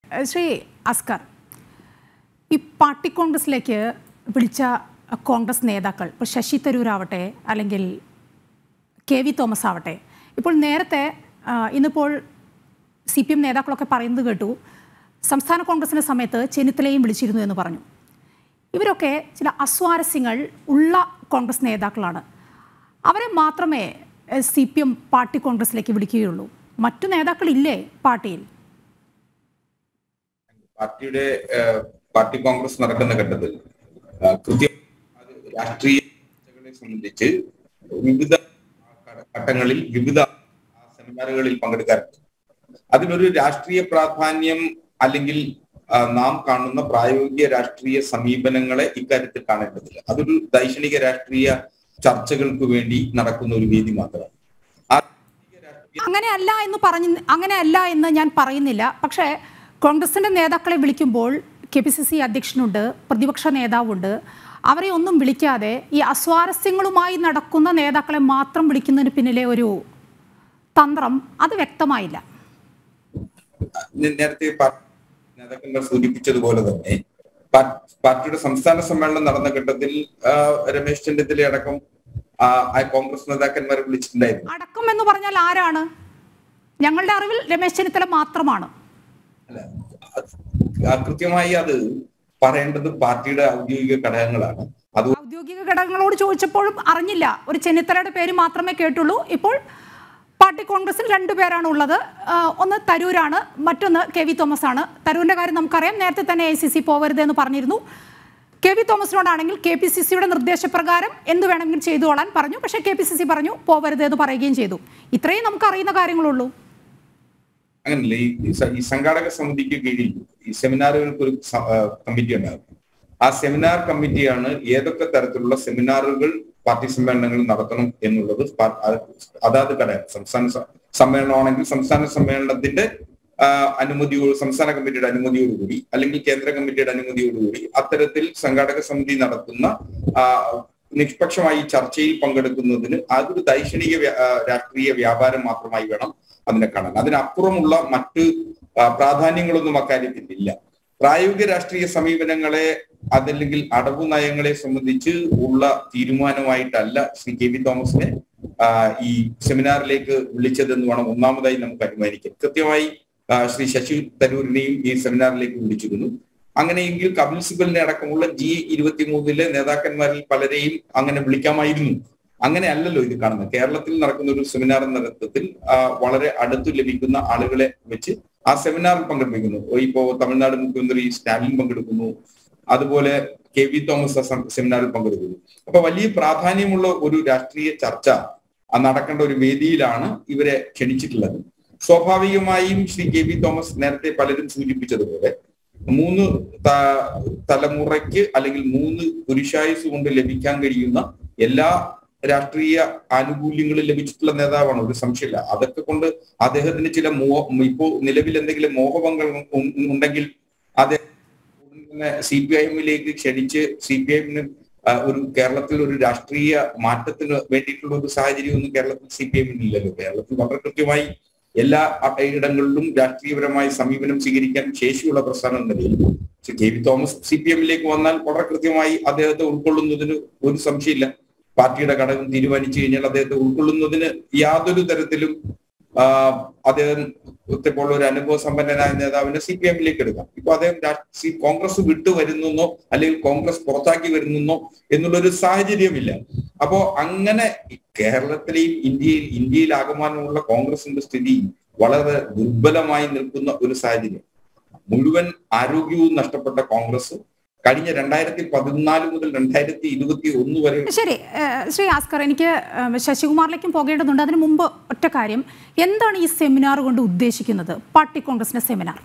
ഏഹ് ശ്രീ അസ്കർ ഈ പാർട്ടി കോൺഗ്രസിലേക്ക് വിളിച്ച കോൺഗ്രസ് നേതാക്കൾ ഇപ്പോൾ ശശി തരൂരാവട്ടെ അല്ലെങ്കിൽ കെ വി തോമസ് ആവട്ടെ ഇപ്പോൾ നേരത്തെ ആ, ഇന്നിപ്പോൾ സി പി എം നേതാക്കളൊക്കെ പറയുന്നത് കേട്ടു സംസ്ഥാന കോൺഗ്രസിൻ്റെ സമയത്ത് ചെന്നിത്തലയും വിളിച്ചിരുന്നു എന്ന് പറഞ്ഞു ഇവരൊക്കെ ചില അസ്വാരസ്യങ്ങൾ ഉള്ള കോൺഗ്രസ് നേതാക്കളാണ് അവരെ മാത്രമേ സി പി എം പാർട്ടി കോൺഗ്രസിലേക്ക് വിളിക്കുകയുള്ളൂ മറ്റു നേതാക്കളില്ലേ പാർട്ടിയിൽ പാർട്ടിയുടെ ഏഹ്, പാർട്ടി കോൺഗ്രസ് നടക്കുന്ന ഘട്ടത്തിൽ ആ, കൃത്യം അത് രാഷ്ട്രീയ ചർച്ചകളെ സംബന്ധിച്ച് വിവിധ ഘട്ടങ്ങളിൽ വിവിധ സെമിനാറുകളിൽ പങ്കെടുക്കാറുണ്ട് അതിലൊരു രാഷ്ട്രീയ പ്രാധാന്യം അല്ലെങ്കിൽ ആ, നാം കാണുന്ന പ്രായോഗിക രാഷ്ട്രീയ സമീപനങ്ങളെ ഇക്കാര്യത്തിൽ കാണേണ്ടതില്ല അതൊരു ദൈക്ഷണിക രാഷ്ട്രീയ ചർച്ചകൾക്ക് വേണ്ടി നടക്കുന്ന ഒരു വേദി മാത്രമാണ് ആ രാഷ്ട്രീയ അങ്ങനെയല്ല എന്ന് പറഞ്ഞ് അങ്ങനെയല്ല എന്ന് ഞാൻ പറയുന്നില്ല പക്ഷേ കോൺഗ്രസിന്റെ നേതാക്കളെ വിളിക്കുമ്പോൾ കെ പി സി സി അധ്യക്ഷനുണ്ട് പ്രതിപക്ഷ നേതാവുണ്ട് അവരെ ഒന്നും വിളിക്കാതെ ഈ അസ്വാരസ്യങ്ങളുമായി നടക്കുന്ന നേതാക്കളെ മാത്രം വിളിക്കുന്നതിന് പിന്നിലെ ഒരു തന്ത്രം അത് വ്യക്തമായില്ല നേ- നേരത്തെ പാർട്ടി നേതാക്കന്മാർ സൂചിപ്പിച്ചതുപോലെ തന്നെ പാ- പാർട്ടിയുടെ സംസ്ഥാന സമ്മേളനം നടന്ന ഘട്ടത്തിൽ ആ, രമേശ് ചെന്നിത്തല അടക്കം ആ, ആ കോൺഗ്രസ് നേതാക്കന്മാരെ വിളിച്ചിട്ടുണ്ടായിരുന്നു അടക്കം എന്ന് പറഞ്ഞാൽ ആരാണ് ഞങ്ങളുടെ അറിവിൽ രമേശ് ചെന്നിത്തല മാത്രമാണ് അല്ല അത് ആ കൃത്യമായി അത് പറയേണ്ടത് പാർട്ടിയുടെ ഔദ്യോഗിക ഘടകങ്ങളാണ് അത് ഔദ്യോഗിക ഘടകങ്ങളോട് ചോദിച്ചപ്പോഴും അറിഞ്ഞില്ല ഒരു ചെന്നിത്തലയുടെ പേര് മാത്രമേ കേട്ടുള്ളൂ ഇപ്പോൾ പാർട്ടി കോൺഗ്രസിൽ രണ്ടു പേരാണ് ഉള്ളത് ആ, ഒന്ന് തരൂരാണ് മറ്റൊന്ന് കെ വി തോമസ് ആണ് തരൂരിന്റെ കാര്യം നമുക്കറിയാം നേരത്തെ തന്നെ ഐ സി സി പോകരുത് എന്ന് പറഞ്ഞിരുന്നു കെ വി തോമസിനോടാണെങ്കിൽ കെ പി സി സിയുടെ നിർദ്ദേശപ്രകാരം എന്ത് വേണമെങ്കിലും ചെയ്തു കൊള്ളാൻ പറഞ്ഞു പക്ഷേ കെ പി സി സി പറഞ്ഞു പോകരുത് എന്ന് പറയുകയും ചെയ്തു ഇത്രയും നമുക്ക് അറിയുന്ന കാര്യങ്ങളുള്ളൂ അങ്ങനല്ല ഈ ഈ സ- ഈ സംഘാടക സമിതിക്ക് കീഴിൽ ഈ സെമിനാറുകൾക്ക് ഒരു സ- ആ, കമ്മിറ്റി ഉണ്ടാകും ആ സെമിനാർ കമ്മിറ്റിയാണ് ഏതൊക്കെ തരത്തിലുള്ള സെമിനാറുകൾ പാർട്ടി സമ്മേളനങ്ങൾ നടത്തണം എന്നുള്ളത് പാ- അത് അതാത് ഘടകം സംസ്ഥാന സ- സമ്മേളനമാണെങ്കിൽ സംസ്ഥാന സമ്മേളനത്തിന്റെ ആ, അനുമതിയോട് സംസ്ഥാന കമ്മിറ്റിയുടെ അനുമതിയോടുകൂടി അല്ലെങ്കിൽ കേന്ദ്ര കമ്മിറ്റിയുടെ അനുമതിയോടുകൂടി അത്തരത്തിൽ സംഘാടക സമിതി നടത്തുന്ന ആ, നിഷ്പക്ഷമായി ചർച്ചയിൽ പങ്കെടുക്കുന്നതിന് അതൊരു ദൈക്ഷണിക വ്യ- ആ, രാഷ്ട്രീയ വ്യാപാരം മാത്രമായി വേണം അതിനെ കാണാൻ അതിനപ്പുറമുള്ള മറ്റ് ആ, പ്രാധാന്യങ്ങളൊന്നും അക്കാര്യത്തിൽ ഇല്ല പ്രായോഗിക രാഷ്ട്രീയ സമീപനങ്ങളെ അതല്ലെങ്കിൽ അടവു നയങ്ങളെ സംബന്ധിച്ച് ഉള്ള തീരുമാനമായിട്ടല്ല ശ്രീ കെ വി തോമസിനെ ആ, ഈ സെമിനാറിലേക്ക് വിളിച്ചതെന്ന് വേണം ഒന്നാമതായി നമുക്ക് അനുമാനിക്കാം കൃത്യമായി ആ, ശ്രീ ശശി തരൂരിനെയും ഈ സെമിനാറിലേക്ക് വിളിച്ചിരുന്നു അങ്ങനെയെങ്കിൽ കപിൽ സിബലിനെ അടക്കമുള്ള ജി ഇരുപത്തിമൂന്നിലെ നേതാക്കന്മാരിൽ പലരെയും അങ്ങനെ വിളിക്കാമായിരുന്നു അങ്ങനെ അല്ലല്ലോ ഇത് കാണുന്നത് കേരളത്തിൽ നടക്കുന്ന ഒരു സെമിനാർ നടത്തത്തിൽ ആ, വളരെ അടുത്ത് ലഭിക്കുന്ന ആളുകളെ വെച്ച് ആ സെമിനാറിൽ പങ്കെടുപ്പിക്കുന്നു ഇപ്പോ തമിഴ്നാട് മുഖ്യമന്ത്രി സ്റ്റാലിൻ പങ്കെടുക്കുന്നു അതുപോലെ കെ വി തോമസ് ആ സം- സെമിനാറിൽ പങ്കെടുക്കുന്നു അപ്പൊ വലിയ പ്രാധാന്യമുള്ള ഒരു രാഷ്ട്രീയ ചർച്ച ആ നടക്കേണ്ട ഒരു വേദിയിലാണ് ഇവരെ ക്ഷണിച്ചിട്ടുള്ളത് സ്വാഭാവികമായും ശ്രീ കെ വി തോമസ് നേരത്തെ പലരും സൂചിപ്പിച്ചതുപോലെ മൂന്ന് ത- തലമുറയ്ക്ക് അല്ലെങ്കിൽ മൂന്ന് പുരുഷായുസ് കൊണ്ട് ലഭിക്കാൻ കഴിയുന്ന എല്ലാ രാഷ്ട്രീയ ആനുകൂല്യങ്ങളും ലഭിച്ചിട്ടുള്ള നേതാവാണ് ഒരു സംശയമില്ല അതൊക്കെ കൊണ്ട് അദ്ദേഹത്തിന് ചില മോഹ ഇപ്പോ നിലവിൽ എന്തെങ്കിലും മോഹഭംഗം ഉ- ഉണ്ടെങ്കിൽ അദ്ദേഹം സി പി ഐ എമ്മിലേക്ക് ക്ഷണിച്ച് സി പി ഐ എമ്മിന് ഒരു കേരളത്തിൽ ഒരു രാഷ്ട്രീയ മാറ്റത്തിന് വേണ്ടിയിട്ടുള്ള ഒരു സാഹചര്യം ഒന്നും കേരളത്തിൽ സി പി എമ്മിന് ഇല്ലല്ലോ കേരളത്തിൽ വളരെ കൃത്യമായി എല്ലാ ഇടങ്ങളിലും രാഷ്ട്രീയപരമായി സമീപനം സ്വീകരിക്കാൻ ശേഷിയുള്ള പ്രസ്ഥാനം എന്ന നിലയിൽ Shri K V Thomas C P എമ്മിലേക്ക് വന്നാൽ വളരെ കൃത്യമായി അദ്ദേഹത്തെ ഉൾക്കൊള്ളുന്നതിന് ഒരു സംശയമില്ല പാർട്ടിയുടെ ഘടകം തീരുമാനിച്ചു കഴിഞ്ഞാൽ അദ്ദേഹത്തെ ഉൾക്കൊള്ളുന്നതിന് യാതൊരു തരത്തിലും ആ, അദ്ദേഹത്തെ പോലുള്ള ഒരു അനുഭവ സമ്പന്നനായ നേതാവിനെ സി പി എമ്മിലേക്ക് എടുക്കാം ഇപ്പൊ അദ്ദേഹം രാ- സി- കോൺഗ്രസ് വിട്ടു വരുന്നെന്നോ അല്ലെങ്കിൽ കോൺഗ്രസ് പുറത്താക്കി വരുന്നെന്നോ എന്നുള്ളൊരു സാഹചര്യമില്ല അപ്പോ അങ്ങനെ കേരളത്തിലെയും ഇന്ത്യയിൽ ഇന്ത്യയിൽ ആകമാനമുള്ള കോൺഗ്രസിന്റെ സ്ഥിതി വളരെ ദുർബലമായി നിൽക്കുന്ന ഒരു സാഹചര്യം മുഴുവൻ ആരോഗ്യവും നഷ്ടപ്പെട്ട കോൺഗ്രസ് കഴിഞ്ഞ രണ്ടായിരത്തി പതിനാല് മുതൽ രണ്ടായിരത്തി ഇരുപത്തി ഒന്ന് വരെ ശരി ഏഹ് ശ്രീ ആസ്കർ എനിക്ക് ഏഹ് ശശികുമാറിലേക്കും പോകേണ്ടതുണ്ട് അതിന് മുമ്പ് ഒറ്റ കാര്യം എന്താണ് ഈ സെമിനാർ കൊണ്ട് ഉദ്ദേശിക്കുന്നത് പാർട്ടി കോൺഗ്രസിന്റെ സെമിനാർ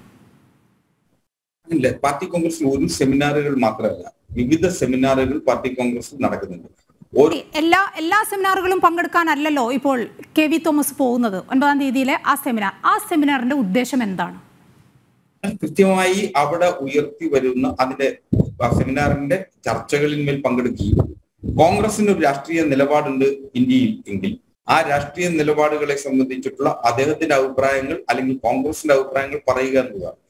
ഇല്ല പാർട്ടി കോൺഗ്രസിൽ ഒരു സെമിനാറുകൾ മാത്രമല്ല വിവിധ സെമിനാറുകൾ പാർട്ടി കോൺഗ്രസിൽ നടക്കുന്നുണ്ട് ഓരോ എല്ലാ എല്ലാ സെമിനാറുകളും പങ്കെടുക്കാനല്ലല്ലോ ഇപ്പോൾ കെ വി തോമസ് പോകുന്നത് ഒൻപതാം തീയതിയിലെ ആ സെമിനാർ ആ സെമിനാറിന്റെ ഉദ്ദേശം എന്താണ് കൃത്യമായി അവിടെ ഉയർത്തി വരുന്ന അതിന്റെ ആ സെമിനാറിന്റെ ചർച്ചകളിന്മേൽ പങ്കെടുക്കുകയും കോൺഗ്രസിന് ഒരു രാഷ്ട്രീയ നിലപാടുണ്ട് ഇന്ത്യയിൽ എങ്കിൽ ആ രാഷ്ട്രീയ നിലപാടുകളെ സംബന്ധിച്ചിട്ടുള്ള അദ്ദേഹത്തിന്റെ അഭിപ്രായങ്ങൾ അല്ലെങ്കിൽ കോൺഗ്രസിന്റെ അഭിപ്രായങ്ങൾ പറയുക എന്നതാണ്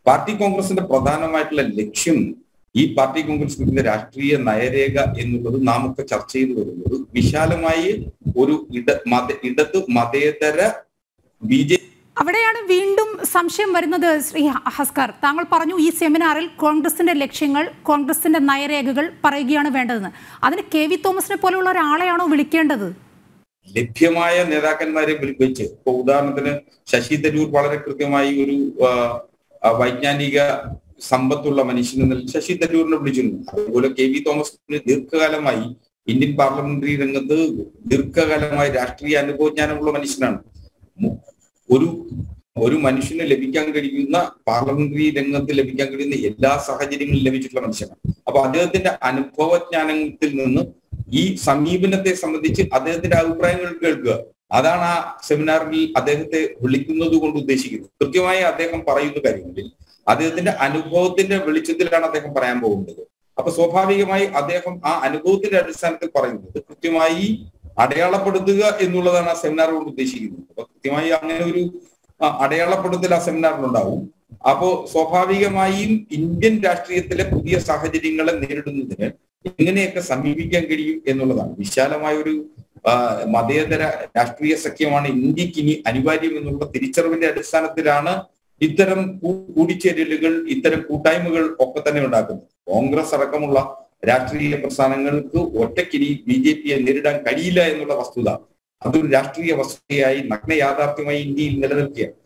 പാർട്ടി കോൺഗ്രസിന്റെ പ്രധാനമായിട്ടുള്ള ലക്ഷ്യം ഈ പാർട്ടി കോൺഗ്രസ് വെക്കുന്ന രാഷ്ട്രീയ നയരേഖ എന്നുള്ളത് നാം ഒക്കെ ചർച്ച ചെയ്തു വരുന്നത് വിശാലമായി ഒരു ഇട മത ഇടത് മതേതര ബി ജെ അവിടെയാണ് വീണ്ടും സംശയം വരുന്നത് ശ്രീ ഹസ്കർ താങ്കൾ പറഞ്ഞു ഈ സെമിനാറിൽ കോൺഗ്രസിന്റെ ലക്ഷ്യങ്ങൾ കോൺഗ്രസിന്റെ നയരേഖകൾ പറയുകയാണ് വേണ്ടതെന്ന് അതിന് കെ വി തോമസിനെ പോലെയുള്ള ഒരാളെയാണോ വിളിക്കേണ്ടത് ലഭ്യമായ നേതാക്കന്മാരെ വിളിപ്പിച്ച് ഇപ്പൊ ഉദാഹരണത്തിന് ശശി തരൂർ വളരെ കൃത്യമായി ഒരു ആ, ആ, വൈജ്ഞാനിക സമ്പത്തുള്ള മനുഷ്യൻ എന്ന നിലയിൽ ശശി തരൂരിനെ വിളിച്ചിരുന്നു അതുപോലെ കെ വി തോമസ് ദീർഘകാലമായി ഇന്ത്യൻ പാർലമെന്ററി രംഗത്ത് ദീർഘകാലമായി രാഷ്ട്രീയ അനുഭവജ്ഞാനമുള്ള മനുഷ്യനാണ് മു- ഒരു ഒരു മനുഷ്യന് ലഭിക്കാൻ കഴിയുന്ന പാർലമെന്ററി രംഗത്ത് ലഭിക്കാൻ കഴിയുന്ന എല്ലാ സാഹചര്യങ്ങളും ലഭിച്ചിട്ടുള്ള മനുഷ്യനാണ് അപ്പൊ അദ്ദേഹത്തിന്റെ അനുഭവജ്ഞാനത്തിൽ നിന്ന് ഈ സമീപനത്തെ സംബന്ധിച്ച് അദ്ദേഹത്തിന്റെ അഭിപ്രായങ്ങൾ കേൾക്കുക അതാണ് ആ സെമിനാറിൽ അദ്ദേഹത്തെ വിളിക്കുന്നത് കൊണ്ട് ഉദ്ദേശിക്കുന്നത് കൃത്യമായി അദ്ദേഹം പറയുന്ന കാര്യങ്ങളിൽ അദ്ദേഹത്തിന്റെ അനുഭവത്തിന്റെ വെളിച്ചത്തിലാണ് അദ്ദേഹം പറയാൻ പോകുന്നത് അപ്പൊ സ്വാഭാവികമായി അദ്ദേഹം ആ അനുഭവത്തിന്റെ അടിസ്ഥാനത്തിൽ പറയുന്നത് കൃത്യമായി അടയാളപ്പെടുത്തുക എന്നുള്ളതാണ് ആ സെമിനാർ കൊണ്ട് ഉദ്ദേശിക്കുന്നത് അപ്പൊ കൃത്യമായി അങ്ങനെ ഒരു ആ, അടയാളപ്പെടുത്തൽ ആ സെമിനാറിലുണ്ടാവും അപ്പോ സ്വാഭാവികമായും ഇന്ത്യൻ രാഷ്ട്രീയത്തിലെ പുതിയ സാഹചര്യങ്ങളെ നേരിടുന്നതിന് എങ്ങനെയൊക്കെ സമീപിക്കാൻ കഴിയും എന്നുള്ളതാണ് വിശാലമായ ഒരു ആ, മതേതര രാഷ്ട്രീയ സഖ്യമാണ് ഇന്ത്യക്ക് ഇനി അനിവാര്യം എന്നുള്ള തിരിച്ചറിവിന്റെ അടിസ്ഥാനത്തിലാണ് ഇത്തരം കൂ- കൂടിച്ചേരലുകൾ ഇത്തരം കൂട്ടായ്മകൾ ഒക്കെ തന്നെ ഉണ്ടാക്കുന്നത് കോൺഗ്രസ് അടക്കമുള്ള രാഷ്ട്രീയ പ്രസ്ഥാനങ്ങൾക്ക് ഒറ്റയ്ക്കിനി ബി ജെ പിയെ നേരിടാൻ കഴിയില്ല എന്നുള്ള വസ്തുത അതൊരു രാഷ്ട്രീയ വസ്തുതയായി നഗ്ന യാഥാർത്ഥ്യമായി ഇന്ത്യയിൽ നിലനിൽക്കുകയാണ്